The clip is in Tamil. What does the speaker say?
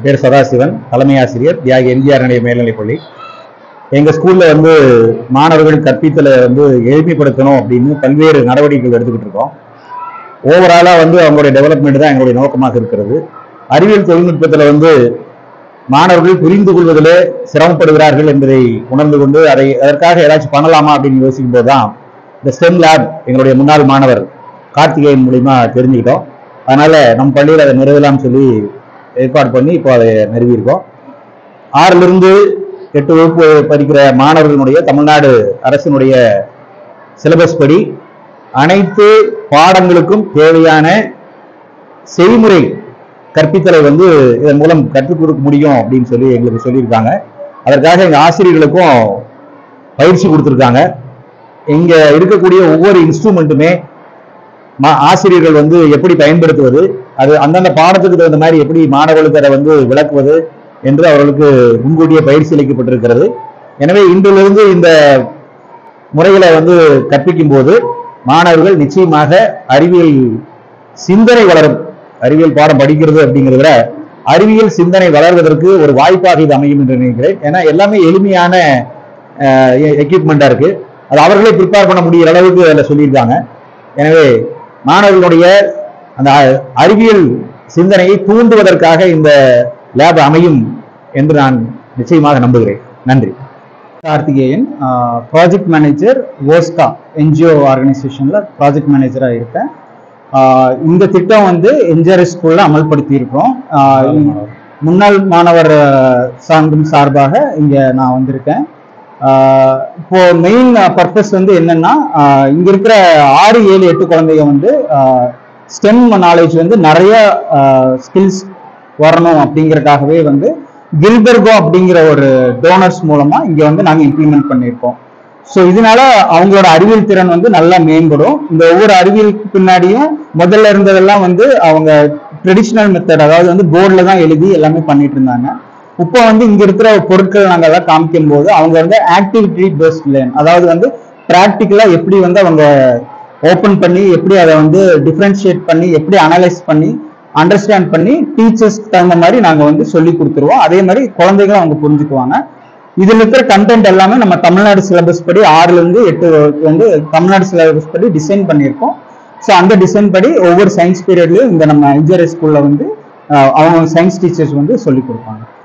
பேர் சதாசிவன் தலைமை ஆசிரியர் தியாகி எம்ஜிஆர் நிலைய மேல்நிலைப்பள்ளி எங்கள் ஸ்கூலில் வந்து மாணவர்கள் கற்பித்தலை வந்து எளிமைப்படுத்தணும் அப்படின்னு பல்வேறு நடவடிக்கைகள் எடுத்துக்கிட்டு இருக்கோம் ஓவராலாக வந்து அவங்களுடைய டெவலப்மெண்ட் தான் எங்களுடைய நோக்கமாக இருக்கிறது அறிவியல் தொழில்நுட்பத்தில் வந்து மாணவர்கள் புரிந்து கொள்வதிலே சிரமப்படுகிறார்கள் என்பதை உணர்ந்து கொண்டு அதை அதற்காக ஏதாச்சும் பண்ணலாமா அப்படின்னு யோசிக்கும் போது தான் இந்த ஸ்டெம் லேப் எங்களுடைய முன்னாள் மாணவர் கார்த்திகேயன் மூலியமா தெரிஞ்சுக்கிட்டோம் அதனால நம் பள்ளியில் அதை நிறுவலாம்னு சொல்லி ஏற்பாடு பண்ணி இப்போ அதை நிறுவியிருக்கோம் ஆறுல இருந்து எட்டு வகுப்பு படிக்கிற மாணவர்களுடைய தமிழ்நாடு அரசினுடைய சிலபஸ் படி அனைத்து பாடங்களுக்கும் தேவையான செய்முறை கற்பித்தலை வந்து இதன் மூலம் கற்றுக் கொடுக்க முடியும் அப்படின்னு சொல்லி எங்களுக்கு சொல்லியிருக்காங்க அதற்காக எங்க ஆசிரியர்களுக்கும் பயிற்சி கொடுத்துருக்காங்க இங்க இருக்கக்கூடிய ஒவ்வொரு இன்ஸ்ட்ருமெண்ட்டுமே மா- ஆசிரியர்கள் வந்து எப்படி பயன்படுத்துவது அது அந்தந்த பாடத்துக்கு தகுந்த மாதிரி எப்படி மாணவர்களுக்கு அதை வந்து விளக்குவது என்று அவர்களுக்கு முன்கூட்டியே பயிற்சி அளிக்கப்பட்டிருக்கிறது எனவே இன்றிலிருந்து இந்த முறைகளை வந்து கற்பிக்கும் போது மாணவர்கள் நிச்சயமாக அறிவியல் சிந்தனை வளரும் அறிவியல் பாடம் படிக்கிறது அப்படிங்கிறத விட அறிவியல் சிந்தனை வளர்வதற்கு ஒரு வாய்ப்பாக இது அமையும் என்று நினைக்கிறேன் ஏன்னா எல்லாமே எளிமையான எக்யூப்மெண்டா இருக்கு அது அவர்களே ப்ரிப்பேர் பண்ண முடிகிற அளவுக்கு அதில் சொல்லியிருக்காங்க எனவே மாணவர்களுடைய அந்த அ- அறிவியல் சிந்தனையை தூண்டுவதற்காக இந்த லேப் அமையும் என்று நான் நிச்சயமாக நம்புகிறேன் நன்றி கார்த்திகேயன் ப்ராஜெக்ட் மேனேஜர் ஓஸ்கா என்ஜிஓ ஆர்கனைசேஷனில் ப்ராஜெக்ட் மேனேஜராக இருக்கேன் ஆஹ் இந்த திட்டம் வந்து என்ஜிஆர்எஸ் ஸ்கூலில் அமல்படுத்தி இருக்கிறோம் ஆஹ் முன்னாள் மாணவர் ஆஹ் சார்ந்தும் சார்பாக இங்கே நான் வந்திருக்கேன் ஆஹ் இப்போ மெயின் பர்பஸ் வந்து என்னன்னா ஆஹ் இங்க இருக்கிற ஆறு ஏழு எட்டு குழந்தைங்க வந்து ஸ்டெம் நாலேஜ் வந்து நிறைய ஸ்கில்ஸ் வரணும் அப்படிங்கறதுக்காகவே வந்து கில்பெர்கோ அப்படிங்கிற ஒரு டோனர்ஸ் மூலமா இங்க வந்து நாங்க இம்ப்ளிமெண்ட் பண்ணியிருக்கோம் ஸோ இதனால அவங்களோட அறிவியல் திறன் வந்து நல்லா மேம்படும் இந்த ஒவ்வொரு அறிவியலுக்கு பின்னாடியும் முதல்ல இருந்ததெல்லாம் வந்து அவங்க ட்ரெடிஷ்னல் மெத்தட் அதாவது வந்து போர்டில் தான் எழுதி எல்லாமே பண்ணிட்டு இருந்தாங்க இப்போ வந்து இங்க இருக்கிற பொருட்கள் நாங்க எல்லாம் காமிக்கும் போது அவங்க வந்து ஆக்டிவிட்டி பேஸ்ட் லேர்ன் அதாவது வந்து ப்ராக்டிக்கலா எப்படி வந்து அவங்க ஓப்பன் பண்ணி எப்படி அதை வந்து டிஃப்ரென்ஷியேட் பண்ணி எப்படி அனலைஸ் பண்ணி அண்டர்ஸ்டாண்ட் பண்ணி டீச்சர்ஸ்க்கு தகுந்த மாதிரி நாங்க வந்து சொல்லி கொடுத்துருவோம் அதே மாதிரி குழந்தைகளும் அவங்க புரிஞ்சுக்குவாங்க இதுல இருக்கிற கண்டென்ட் எல்லாமே நம்ம தமிழ்நாடு சிலபஸ் படி ஆறுல இருந்து எட்டு வரைக்கும் வந்து தமிழ்நாடு சிலபஸ் படி டிசைன் பண்ணியிருக்கோம் ஸோ அந்த டிசைன் படி ஒவ்வொரு சயின்ஸ் பீரியட்லயும் இந்த நம்ம இன்ஜினியரிங் ஸ்கூல்ல வந்து அஹ், அவங்க சயின்ஸ் டீச்சர்ஸ் வந்து சொல்லி கொடுப்பாங்க